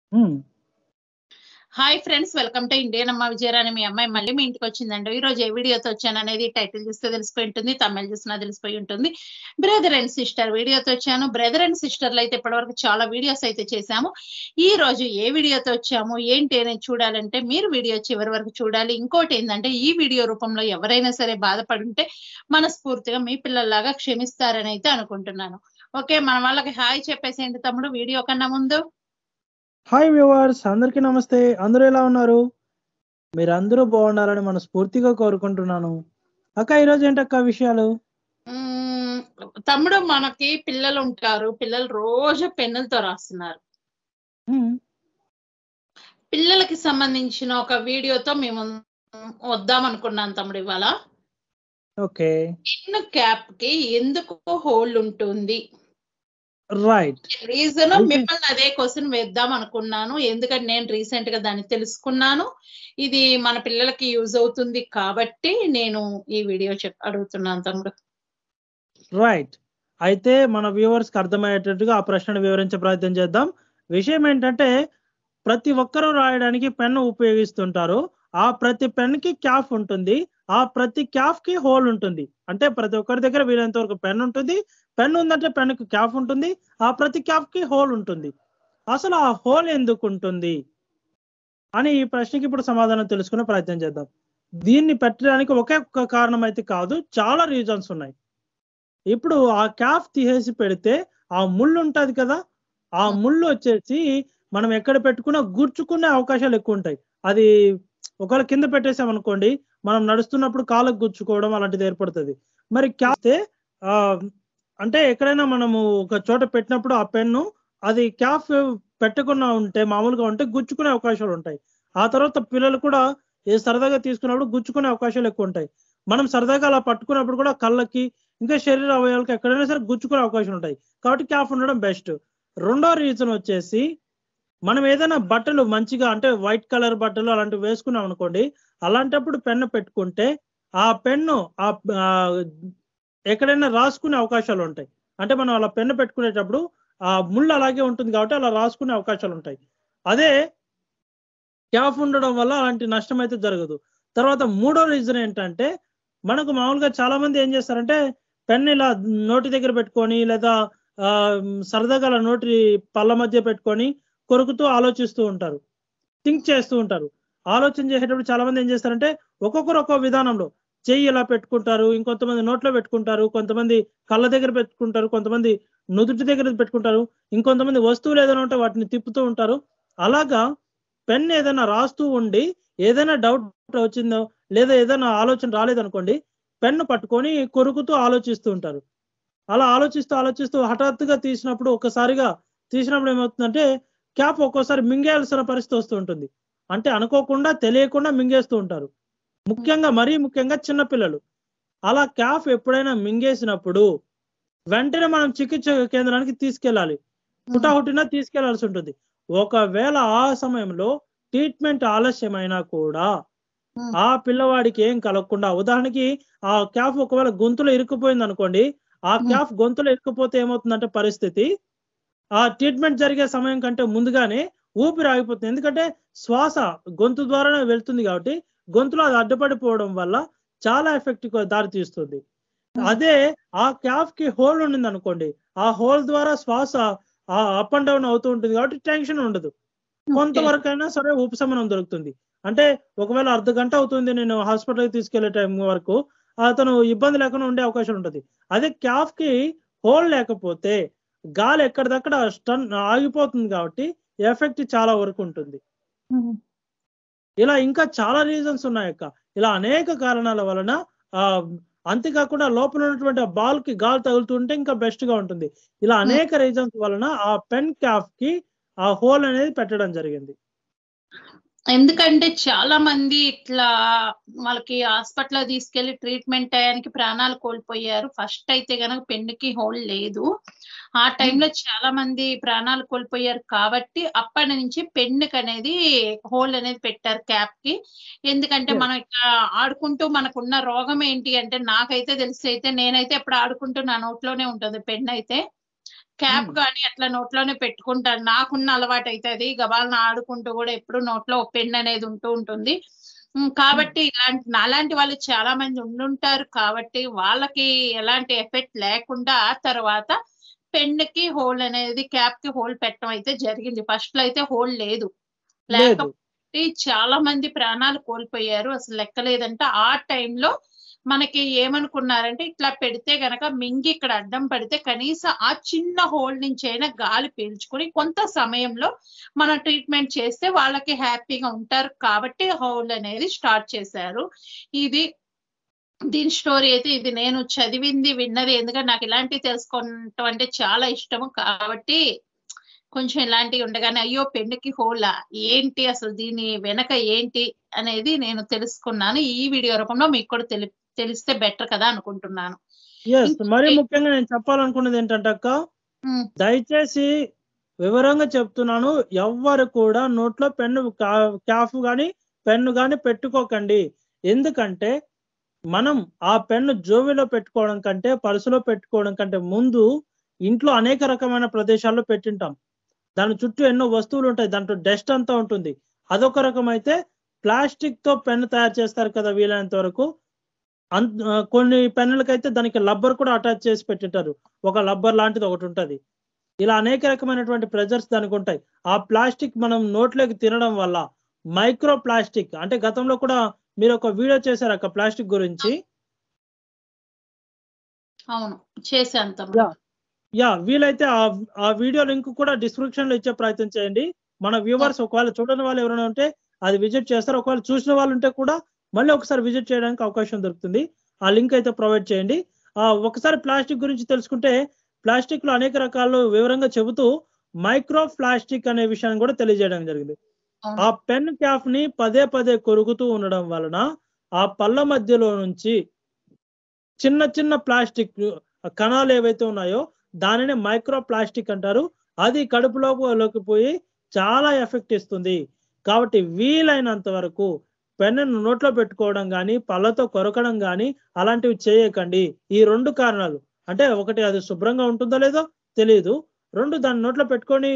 హ్మ్. Hi friends welcome to Indian అమ్మ విజయరాణి మీ అమ్మాయి మళ్ళీ మీ ఇంటికి వచ్చిందండి ఈ రోజు ఏ వీడియోతో వచ్చాను అనేది టైటిల్ చూస్తే తెలిసిపోయి ఉంటుంది తమిళ చూసినా తెలిసిపోయి ఉంటుంది బ్రదర్ అండ్ సిస్టర్ వీడియోతో వచ్చాను బ్రదర్ అండ్ సిస్టర్లు అయితే ఇప్పటివరకు చాలా వీడియోస్ అయితే చేశాము ఈ రోజు ఏ వీడియోతో వచ్చాము ఏంటి అనేది చూడాలంటే మీరు వీడియో చివరి వరకు చూడాలి ఇంకోటి ఏంటంటే ఈ వీడియో రూపంలో ఎవరైనా సరే బాధపడుంటే మనస్ఫూర్తిగా మీ పిల్లల్లాగా క్షమిస్తారని అయితే అనుకుంటున్నాను ఓకే మన వాళ్ళకి హాయ్ చెప్పేసేయండి తమ్ముడు వీడియో కన్నా ముందు హాయ్ వ్యూవర్స్ అందరికీ నమస్తే అందరూ ఎలా ఉన్నారు మీరందరూ బాగుండాలని మనస్ఫూర్తిగా కోరుకుంటున్నాను అక్క ఈరోజు ఏంటక్క విషయాలు మ్మ్, తమ్ముడు మనకి పిల్లలు ఉంటారు పిల్లలు రోజు పెన్నులతో రాస్తున్నారు హ్మ్. పిల్లలకి సంబంధించిన ఒక వీడియోతో మేము వద్దాం అనుకున్నాం తమ్ముడు ఇవాళ ఓకే పెన్ క్యాప్ కి ఎందుకు హోల్ ఉంటుంది రైట్ రీజన్ అయితే- మిమ్మల్ని అదే క్వశ్చన్ వేద్దాం అనుకున్నాను ఎందుకంటే నేను రీసెంట్ గా దాన్ని తెలుసుకున్నాను ఇది మన పిల్లలకి యూజ్ అవుతుంది కాబట్టి నేను ఈ వీడియో చెప్ అడుగుతున్నాను తమ్ముడు రైట్ అయితే మన వ్యూవర్స్ కి అర్థమయ్యేటట్టుగా ఆ ప్రశ్నను వివరించే ప్రయత్నం చేద్దాం విషయం ఏంటంటే ప్రతి ఒక్కరూ రాయడానికి పెన్ను ఉపయోగిస్తుంటారు ఆ ప్రతి పెన్ కి క్యాఫ్ ఉంటుంది ఆ ప్రతి క్యాఫ్ కి హోల్ ఉంటుంది అంటే ప్రతి ఒక్కరి దగ్గర వీలైనంత వరకు పెన్ ఉంటుంది పెన్ ఉందంటే పెన్ కి క్యాఫ్ ఉంటుంది ఆ ప్రతి క్యాఫ్ కి హోల్ ఉంటుంది అసలు ఆ హోల్ ఎందుకు ఉంటుంది అని ఈ ప్రశ్నకి ఇప్పుడు సమాధానం తెలుసుకునే ప్రయత్నం చేద్దాం దీన్ని పెట్టడానికి ఒకే ఒక్క కారణం అయితే కాదు చాలా రీజన్స్ ఉన్నాయి ఇప్పుడు ఆ క్యాఫ్ తీసేసి పెడితే ఆ ముళ్ళు ఉంటది కదా ఆ ముళ్ళు వచ్చేసి మనం ఎక్కడ పెట్టుకున్నా గుర్చుకునే అవకాశాలు ఎక్కువ ఉంటాయి అది ఒకవేళ కింద పెట్టేసాం అనుకోండి మనం నడుస్తున్నప్పుడు కాళ్ళకు గుచ్చుకోవడం అలాంటిది ఏర్పడుతుంది మరి క్యాఫ్ ఆ అంటే ఎక్కడైనా మనము ఒక చోట పెట్టినప్పుడు ఆ పెన్ను అది క్యాఫ్ పెట్టకుండా ఉంటే మామూలుగా ఉంటే గుచ్చుకునే అవకాశాలు ఉంటాయి ఆ తర్వాత పిల్లలు కూడా ఏ సరదాగా తీసుకున్నప్పుడు గుచ్చుకునే అవకాశాలు ఎక్కువ ఉంటాయి మనం సరదాగా అలా పట్టుకున్నప్పుడు కూడా కళ్ళకి ఇంకా శరీర అవయవాలకు ఎక్కడైనా సరే గుచ్చుకునే అవకాశాలు ఉంటాయి కాబట్టి క్యాఫ్ ఉండడం బెస్ట్ రెండో రీజన్ వచ్చేసి మనం ఏదైనా బట్టలు మంచిగా అంటే వైట్ కలర్ బట్టలు అలాంటివి వేసుకున్నాం అనుకోండి అలాంటప్పుడు పెన్ను పెట్టుకుంటే ఆ పెన్ను ఆ ఆ, ఎక్కడైనా రాసుకునే అవకాశాలు ఉంటాయి అంటే మనం అలా పెన్ను పెట్టుకునేటప్పుడు ఆ ముళ్ళు అలాగే ఉంటుంది కాబట్టి అలా రాసుకునే అవకాశాలు ఉంటాయి అదే క్యాఫ్ ఉండడం వల్ల అలాంటి నష్టం అయితే జరగదు తర్వాత మూడో రీజన్ ఏంటంటే మనకు మామూలుగా చాలా మంది ఏం చేస్తారంటే పెన్ ఇలా నోటి దగ్గర పెట్టుకొని లేదా ఆ, సరదాగా అలా నోటి పళ్ళ మధ్య పెట్టుకొని కొరుకుతూ ఆలోచిస్తూ ఉంటారు థింక్ చేస్తూ ఉంటారు ఆలోచన చేసేటప్పుడు చాలా మంది ఏం చేస్తారంటే ఒక్కొక్కరు ఒక్కో విధానంలో చెయ్యి ఇలా పెట్టుకుంటారు ఇంకొంతమంది నోట్లో పెట్టుకుంటారు కొంతమంది కళ్ళ దగ్గర పెట్టుకుంటారు కొంతమంది నుదుటి దగ్గర పెట్టుకుంటారు ఇంకొంతమంది వస్తువులు ఏదైనా ఉంటే వాటిని తిప్పుతూ ఉంటారు అలాగా పెన్ ఏదైనా రాస్తూ ఉండి ఏదైనా డౌట్ వచ్చిందో లేదా ఏదైనా ఆలోచన రాలేదనుకోండి పెన్ను పట్టుకొని కొరుకుతూ ఆలోచిస్తూ ఉంటారు అలా ఆలోచిస్తూ ఆలోచిస్తూ హఠాత్తుగా తీసినప్పుడు ఒకసారిగా తీసినప్పుడు ఏమవుతుందంటే క్యాప్ ఒక్కోసారి మింగేయాల్సిన పరిస్థితి వస్తూ ఉంటుంది అంటే అనుకోకుండా తెలియకుండా మింగేస్తూ ఉంటారు ముఖ్యంగా మరీ ముఖ్యంగా చిన్నపిల్లలు అలా క్యాఫ్ ఎప్పుడైనా మింగేసినప్పుడు వెంటనే మనం చికిత్స కేంద్రానికి తీసుకెళ్ళాలి హుటాహుటిన తీసుకెళ్లాల్సి ఉంటుంది ఒకవేళ ఆ సమయంలో ట్రీట్మెంట్ ఆలస్యమైనా కూడా Hmm. ఆ పిల్లవాడికి ఏం కలగకుండా ఉదాహరణకి ఆ క్యాఫ్ ఒకవేళ గొంతులో ఇరుక్కుపోయింది అనుకోండి ఆ Hmm. క్యాఫ్ గొంతులో ఇరుక్కుపోతే ఏమవుతుందంటే పరిస్థితి ఆ ట్రీట్మెంట్ జరిగే సమయం కంటే ముందుగానే ఊపిరి ఆగిపోతుంది ఎందుకంటే శ్వాస గొంతు ద్వారానే వెళ్తుంది కాబట్టి గొంతులో అది అడ్డుపడిపోవడం వల్ల చాలా ఎఫెక్ట్ దారి తీస్తుంది Hmm. అదే ఆ క్యాఫ్ కి హోల్ ఉండింది అనుకోండి ఆ హోల్ ద్వారా శ్వాస అప్ అండ్ డౌన్ అవుతూ ఉంటుంది కాబట్టి టెన్షన్ ఉండదు కొంతవరకు అయినా సరే ఉపశమనం దొరుకుతుంది అంటే ఒకవేళ అర్ధ గంట అవుతుంది నేను హాస్పిటల్కి తీసుకెళ్లే టైం వరకు అతను ఇబ్బంది లేకుండా ఉండే అవకాశం ఉంటుంది అదే క్యాఫ్ కి హోల్ లేకపోతే గాలి ఎక్కడిదక్కడ స్టన్ ఆగిపోతుంది కాబట్టి ఎఫెక్ట్ చాలా వరకు ఉంటుంది ఇలా ఇంకా చాలా రీజన్స్ ఉన్నాయి అక్క ఇలా అనేక కారణాల వలన ఆ అంతేకాకుండా లోపల ఉన్నటువంటి ఆ బాల్ కి గాలి తగులుతుంటే ఇంకా బెస్ట్ గా ఉంటుంది ఇలా అనేక రీజన్స్ వలన ఆ పెన్ క్యాఫ్ కి ఆ హోల్ అనేది పెట్టడం జరిగింది ఎందుకంటే చాలా మంది ఇట్లా వాళ్ళకి హాస్పిటల్ తీసుకెళ్లి ట్రీట్మెంట్ అయ్యానికి ప్రాణాలు కోల్పోయారు ఫస్ట్ అయితే గనక పెన్నుకి హోల్ లేదు ఆ టైంలో చాలా మంది ప్రాణాలు కోల్పోయారు కాబట్టి అప్పటి నుంచి పెన్నుకి అనేది హోల్ అనేది పెట్టారు క్యాప్ కి ఎందుకంటే Yes. మనం ఇట్లా ఆడుకుంటూ మనకున్న రోగం ఏంటి అంటే నాకైతే తెలిసి అయితే నేనైతే ఎప్పుడు ఆడుకుంటూ నా నోట్లోనే ఉంటుంది పెన్ అయితే క్యాప్ మ్మ్. గాని అట్లా నోట్లోనే పెట్టుకుంటాను నాకున్న అలవాటు అయితే అది గబాలను ఆడుకుంటూ కూడా ఎప్పుడు నోట్లో పెన్ అనేది ఉంటూ ఉంటుంది ఉమ్, కాబట్టి ఇలాంటి నాలాంటి వాళ్ళు చాలా మంది ఉండుంటారు కాబట్టి వాళ్ళకి ఎలాంటి ఎఫెక్ట్ లేకుండా ఆ తర్వాత పెన్ కి హోల్ అనేది క్యాప్ కి హోల్ పెట్టడం అయితే జరిగింది ఫస్ట్ లో అయితే హోల్ లేదు లేదు లేకపోతే చాలా మంది ప్రాణాలు కోల్పోయారు అసలు లెక్కలేదంటే ఆ టైంలో మనకి ఏమనుకున్నారంటే ఇట్లా పెడితే గనక మింగి ఇక్కడ అడ్డం పడితే కనీసం ఆ చిన్న హోల్ నుంచి అయినా గాలి పీల్చుకుని కొంత సమయంలో మనం ట్రీట్మెంట్ చేస్తే వాళ్ళకి హ్యాపీగా ఉంటారు కాబట్టి హోల్ అనేది స్టార్ట్ చేశారు ఇది దీని స్టోరీ అయితే ఇది నేను చదివింది విన్నది ఎందుకంటే నాకు ఇలాంటివి తెలుసుకోవటం అంటే చాలా ఇష్టము కాబట్టి కొంచెం ఇలాంటివి ఉండగానే అయ్యో పెన్నుకి హోలా ఏంటి అసలు దీని వెనక ఏంటి అనేది నేను తెలుసుకున్నాను ఈ వీడియో రూపంలో మీకు కూడా తెలి తెలిస్తే బెటర్ కదా అనుకుంటున్నాను ఎస్ ఇంకొకటి- మరి ముఖ్యంగా నేను చెప్పాలనుకున్నది ఏంటంటే అక్క ఉమ్, దయచేసి వివరంగా చెప్తున్నాను ఎవ్వరు కూడా నోట్లో పెన్ను కా- క్యాఫ్ కానీ పెన్ను కానీ పెట్టుకోకండి ఎందుకంటే మనం ఆ పెన్ను జోబిలో పెట్టుకోవడం కంటే పర్సులో పెట్టుకోవడం కంటే ముందు ఇంట్లో అనేక రకమైన ప్రదేశాల్లో పెట్టింటాం దాని చుట్టూ ఎన్నో వస్తువులు ఉంటాయి దాంట్లో డస్ట్ అంతా ఉంటుంది అదొక రకం అయితే ప్లాస్టిక్ తో పెన్ను తయారు చేస్తారు కదా వీలైనంత వరకు అన్- ఆ, కొన్ని పెన్నులకైతే దానికి లబ్బర్ కూడా అటాచ్ చేసి పెట్టింటారు ఒక లబ్బర్ లాంటిది ఒకటి ఉంటది ఇలా అనేక రకమైనటువంటి ప్రెజర్స్ దానికి ఉంటాయి ఆ ప్లాస్టిక్ మనం నోట్లోకి తినడం వల్ల మైక్రో ప్లాస్టిక్ అంటే గతంలో కూడా మీరు ఒక వీడియో చేశారు అక్క ప్లాస్టిక్ గురించి అవును చేశాను యా తమ్ముడు యా వీలైతే ఆ ఆ వీడియో లింక్ కూడా డిస్క్రిప్షన్ లో ఇచ్చే ప్రయత్నం చేయండి మన వ్యూవర్స్ ఒకవేళ చూడని వాళ్ళు ఎవరైనా ఉంటే అది విజిట్ చేస్తారు ఒకవేళ చూసిన వాళ్ళు ఉంటే కూడా మళ్ళీ ఒకసారి విజిట్ చేయడానికి అవకాశం దొరుకుతుంది ఆ లింక్ అయితే ప్రొవైడ్ చేయండి ఆ ఒకసారి ప్లాస్టిక్ గురించి తెలుసుకుంటే ప్లాస్టిక్ లో అనేక రకాలు వివరంగా చెబుతూ మైక్రో ప్లాస్టిక్ అనే విషయాన్ని కూడా తెలియజేయడం జరిగింది అవును ఆ పెన్ క్యాప్ ని పదే పదే కొరుకుతూ ఉండడం వలన ఆ పళ్ళ మధ్యలో నుంచి చిన్న చిన్న ప్లాస్టిక్ కణాలు ఏవైతే ఉన్నాయో దానిని మైక్రో ప్లాస్టిక్ అంటారు అది కడుపులోకి పోయి చాలా ఎఫెక్ట్ ఇస్తుంది కాబట్టి వీలైనంత వరకు పెన్నును నోట్లో పెట్టుకోవడం కానీ పళ్ళతో కొరకడం కానీ అలాంటివి చేయకండి ఈ రెండు కారణాలు అంటే ఒకటి అది శుభ్రంగా ఉంటుందో లేదో తెలియదు రెండు దాన్ని నోట్లో పెట్టుకొని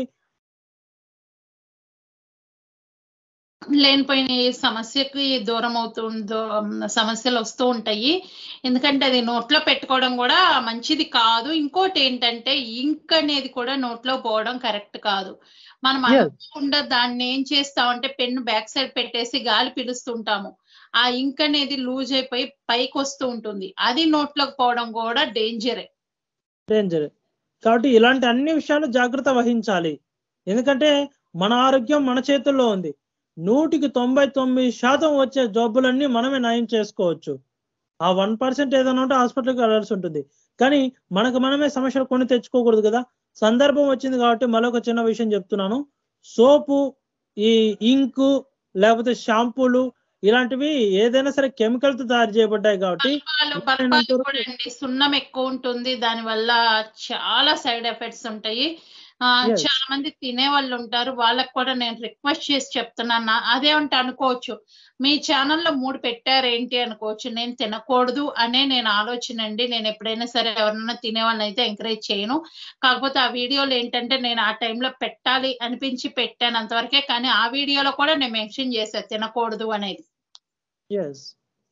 లేనిపోయిన ఈ సమస్యకి దూరం అవుతుందో సమస్యలు వస్తూ ఉంటాయి ఎందుకంటే అది నోట్లో పెట్టుకోవడం కూడా మంచిది కాదు ఇంకోటి ఏంటంటే ఇంక్ అనేది కూడా నోట్లో పోవడం కరెక్ట్ కాదు మనం Yes. అనుకోకుండా దాన్ని ఏం చేస్తామంటే పెన్ను బ్యాక్ సైడ్ పెట్టేసి గాలి పిలుస్తుంటాము ఆ ఇంక్ అనేది లూజ్ అయిపోయి పైకి వస్తూ ఉంటుంది అది నోట్లోకి పోవడం కూడా డేంజరే డేంజర్ కాబట్టి ఇలాంటి అన్ని విషయాలు జాగ్రత్త వహించాలి ఎందుకంటే మన ఆరోగ్యం మన చేతుల్లో ఉంది నూటికి తొంభై తొమ్మిది శాతం వచ్చే జబ్బులన్నీ మనమే నయం చేసుకోవచ్చు ఆ వన్ పర్సెంట్ ఏదైనా ఉంటే హాస్పిటల్కి వెళ్ళాల్సి ఉంటుంది కానీ మనకు మనమే సమస్యలు కొని తెచ్చుకోకూడదు కదా సందర్భం వచ్చింది కాబట్టి మరొక చిన్న విషయం చెప్తున్నాను సోపు ఈ ఇంకు లేకపోతే షాంపూలు ఇలాంటివి ఏదైనా సరే కెమికల్ తో తయారు చేయబడ్డాయి కాబట్టి బల్బాలు వీలైనంత బల్బాలు వరకు- కూడా అండి సున్నం ఎక్కువ ఉంటుంది దాని వల్ల చాలా సైడ్ ఎఫెక్ట్స్ ఉంటాయి ఆ Yes. చాలా మంది తినే వాళ్ళు ఉంటారు వాళ్ళకి కూడా నేను రిక్వెస్ట్ చేసి చెప్తున్నాను నా- అదేమంటే అనుకోవచ్చు మీ ఛానల్లో మూడు పెట్టారు ఏంటి అనుకోవచ్చు నేను తినకూడదు అనే నేను ఆలోచన అండి నేను ఎప్పుడైనా సరే ఎవరైనా తినే వాళ్ళని అయితే ఎంకరేజ్ చేయను కాకపోతే ఆ వీడియోలు ఏంటంటే నేను ఆ టైంలో పెట్టాలి అనిపించి పెట్టాను అంతవరకే కానీ ఆ వీడియోలో కూడా నేను మెన్షన్ చేశాను తినకూడదు అనేది ఎస్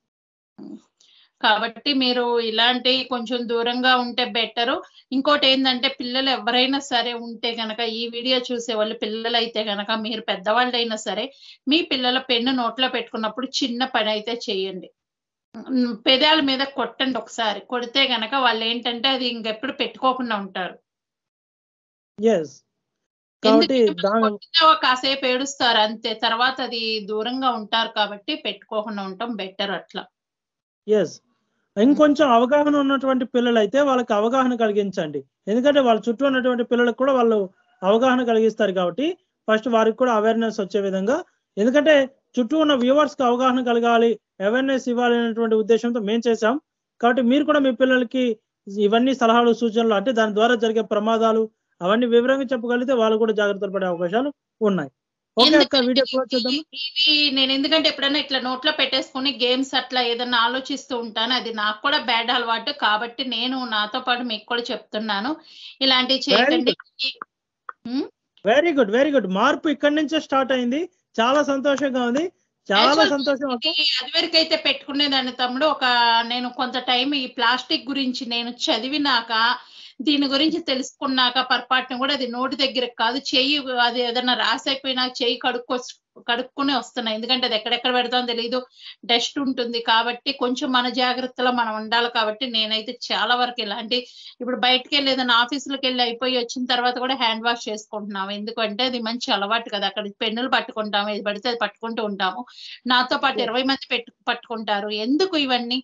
కాబట్టి మీరు ఇలాంటి కొంచెం దూరంగా ఉంటే బెటరు ఇంకోటి ఏంటంటే పిల్లలు ఎవరైనా సరే ఉంటే గనక ఈ వీడియో చూసే వాళ్ళు పిల్లలు అయితే గనక మీరు పెద్దవాళ్ళు అయినా సరే మీ పిల్లల పెన్ను నోట్లో పెట్టుకున్నప్పుడు చిన్న పని అయితే చేయండి ఉమ్, పెదాల మీద కొట్టండి ఒకసారి కొడితే గనక వాళ్ళు ఏంటంటే అది ఇంకెప్పుడు పెట్టుకోకుండా ఉంటారు ఎస్ కాబట్టి ఎందుకంటే దాని కొట్టితే ఒక కాసేపు ఏడుస్తారు అంతే తర్వాత అది దూరంగా ఉంటారు కాబట్టి పెట్టుకోకుండా ఉండటం బెటర్ అట్లా ఎస్ ఇంకొంచెం అవగాహన ఉన్నటువంటి పిల్లలు అయితే వాళ్ళకి అవగాహన కలిగించండి ఎందుకంటే వాళ్ళ చుట్టూ ఉన్నటువంటి పిల్లలకు కూడా వాళ్ళు అవగాహన కలిగిస్తారు కాబట్టి ఫస్ట్ వారికి కూడా అవేర్నెస్ వచ్చే విధంగా ఎందుకంటే చుట్టూ ఉన్న వ్యూవర్స్ కి అవగాహన కలగాలి అవేర్నెస్ ఇవ్వాలి అనేటువంటి ఉద్దేశంతో మేము చేశాం కాబట్టి మీరు కూడా మీ పిల్లలకి ఇవన్నీ సలహాలు సూచనలు అంటే దాని ద్వారా జరిగే ప్రమాదాలు అవన్నీ వివరంగా చెప్పగలిగితే వాళ్ళు కూడా జాగ్రత్తలు పడే అవకాశాలు ఉన్నాయి ఓకే అక్క ఎందుకంటే వీడియో క్లోజ్ చేద్దాం ఇవి- ఇవి నేను ఎందుకంటే ఎప్పుడైనా ఇట్లా నోట్లో పెట్టేసుకుని గేమ్స్ అట్లా ఏదన్నా ఆలోచిస్తూ ఉంటాను అది నాకు కూడా బ్యాడ్ అలవాటు కాబట్టి నేను నాతో పాటు మీకు కూడా చెప్తున్నాను ఇలాంటివి చేయకండి um, very good very good మార్పు ఇక్కడి నుంచే స్టార్ట్ అయింది చాలా సంతోషంగా ఉంది చాలా Actual సంతోషం అక్క ఇది అదివరకు అయితే పెట్టుకునేదాన్ని తమ్ముడు ఒక నేను కొంత టైం ఈ ప్లాస్టిక్ గురించి నేను చదివినాక దీని గురించి తెలుసుకున్నాక పొరపాటున కూడా అది నోటి దగ్గర కాదు చెయ్యి అది ఏదైనా రాసైపోయినా చెయ్యి కడుక్కో కడుక్కుని వస్తున్నాయి ఎందుకంటే అది ఎక్కడెక్కడ పెడతామో తెలియదు డస్ట్ ఉంటుంది కాబట్టి కొంచెం మన జాగ్రత్తలో మనం ఉండాలి కాబట్టి నేనైతే చాలా వరకు ఇలాంటి ఇప్పుడు బయటకు వెళ్ళి ఏదైనా ఆఫీసులకు వెళ్ళి అయిపోయి వచ్చిన తర్వాత కూడా హ్యాండ్ వాష్ చేసుకుంటున్నాము ఎందుకంటే అది మంచి అలవాటు కదా అక్కడ పెన్నులు పట్టుకుంటాము ఏది పడితే అది పట్టుకుంటూ ఉంటాము నాతో పాటు Yes. ఇరవై మంది పెట్టు పట్టుకుంటారు ఎందుకు ఇవన్నీ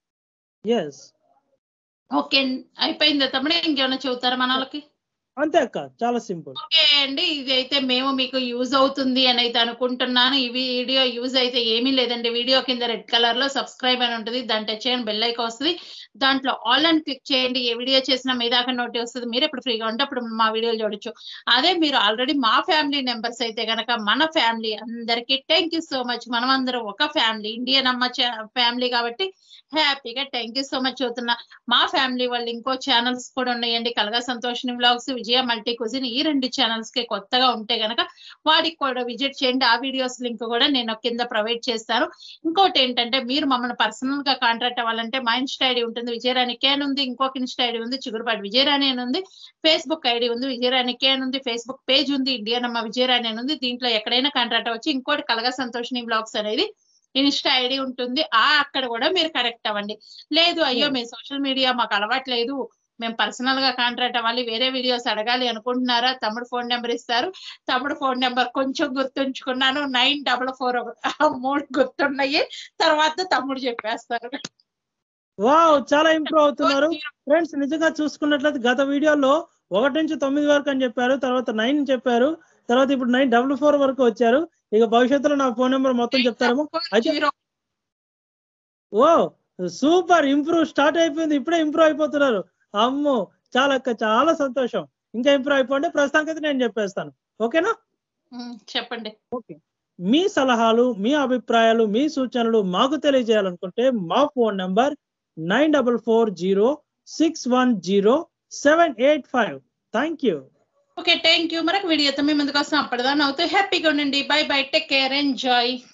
ఎస్ ఓకే అయిపోయిందా తమ్ముడు ఇంకేమైనా చెబుతారా మన వాళ్ళకి అంతే అక్క చాలా సింపుల్ ఓకే అండి ఇది అయితే మేము మీకు యూజ్ అవుతుంది అని అయితే అనుకుంటున్నాను ఈ వీడియో యూజ్ అయితే ఏమీ లేదండి వీడియో కింద రెడ్ కలర్ లో సబ్స్క్రైబ్ అని ఉంటుంది దాన్ని టచ్ చేయండి బెల్ ఐకాన్ వస్తుంది దాంట్లో ఆల్ అని క్లిక్ చేయండి ఏ వీడియో చేసినా మీ దాకా నోటి వస్తుంది మీరు ఎప్పుడు ఫ్రీగా ఉంటే అప్పుడు మా వీడియోలు చూడొచ్చు అదే మీరు ఆల్రెడీ మా ఫ్యామిలీ మెంబర్స్ అయితే గనక మన ఫ్యామిలీ అందరికి థ్యాంక్ యూ సో మచ్ మనం అందరం ఒక ఫ్యామిలీ ఇండియన్ అమ్మ ఫ్యామిలీ కాబట్టి హ్యాపీగా థ్యాంక్ యూ సో మచ్ అవుతున్నా మా ఫ్యామిలీ వాళ్ళు ఇంకో ఛానల్స్ కూడా ఉన్నాయండి Kalaga Santoshini vlogs Vijaya multi cuisine ఈ రెండు ఛానల్స్ కి కొత్తగా ఉంటే గనక వాటికి కూడా విజిట్ చేయండి ఆ వీడియోస్ లింక్ కూడా నేను కింద ప్రొవైడ్ చేస్తాను ఇంకోటి ఏంటంటే మీరు మమ్మల్ని పర్సనల్ గా కాంటాక్ట్ అవ్వాలంటే మా ఇన్స్టా ఐడి ఉంటుంది విజయరాణి కే అని ఉంది ఇంకొక ఇన్స్టా ఐడి ఉంది చిగురుపాటి విజయరాణి అని ఉంది ఫేస్బుక్ ఐడి ఉంది విజయరాణి కే అని ఉంది ఫేస్బుక్ పేజ్ ఉంది ఇండియన్ అమ్మ విజయరాణి అని ఉంది దీంట్లో ఎక్కడైనా కాంటాక్ట్ అవ్వచ్చు ఇంకోటి కలగా సంతోషిని బ్లాగ్స్ అనేది ఇన్స్టా ఐడి ఉంటుంది ఆ అక్కడ కూడా మీరు కరెక్ట్ అవ్వండి లేదు అయ్యో మీ సోషల్ మీడియా మాకు అలవాట్లేదు మేము పర్సనల్ గా కాంటాక్ట్ అవ్వాలి వేరే వీడియోస్ అడగాలి అనుకుంటున్నారా తమ్ముడు ఫోన్ నెంబర్ ఇస్తారు తమ్ముడు ఫోన్ నెంబర్ కొంచెం గుర్తుంచుకున్నాను నైన్ డబల్ ఫోర్ మూడు గుర్తున్నాయి తర్వాత తమ్ముడు చెప్పేస్తారు వావ్ చాలా ఇంప్రూవ్ అవుతున్నారు ఫ్రెండ్స్ నిజంగా చూసుకున్నట్లయితే గత వీడియోలో ఒకటి నుంచి తొమ్మిది వరకు అని చెప్పారు తర్వాత నైన్ చెప్పారు తర్వాత ఇప్పుడు నైన్ డబుల్ ఫోర్ వరకు వచ్చారు ఇక భవిష్యత్తులో నా ఫోన్ నెంబర్ మొత్తం చెప్తారేమో అయితే- జీరో ఓ సూపర్ ఇంప్రూవ్ స్టార్ట్ అయిపోయింది ఇప్పుడే ఇంప్రూవ్ అయిపోతున్నారు అమ్మో చాలా అక్క చాలా సంతోషం ఇంకా ఇంప్రూవ్ అయిపోండి ప్రస్తుతానికైతే నేను చెప్పేస్తాను ఓకేనా ఉమ్, చెప్పండి ఓకే మీ సలహాలు మీ అభిప్రాయాలు మీ సూచనలు మాకు తెలియజేయాలనుకుంటే మా phone number nine double four zero six one zero seven eight five thank you okay thank you మరొక వీడియోతో మీ ముందుకు వస్తాం అప్పటిదాన్ని అవుతూ హ్యాపీగా ఉండండి bye bye take care enjoy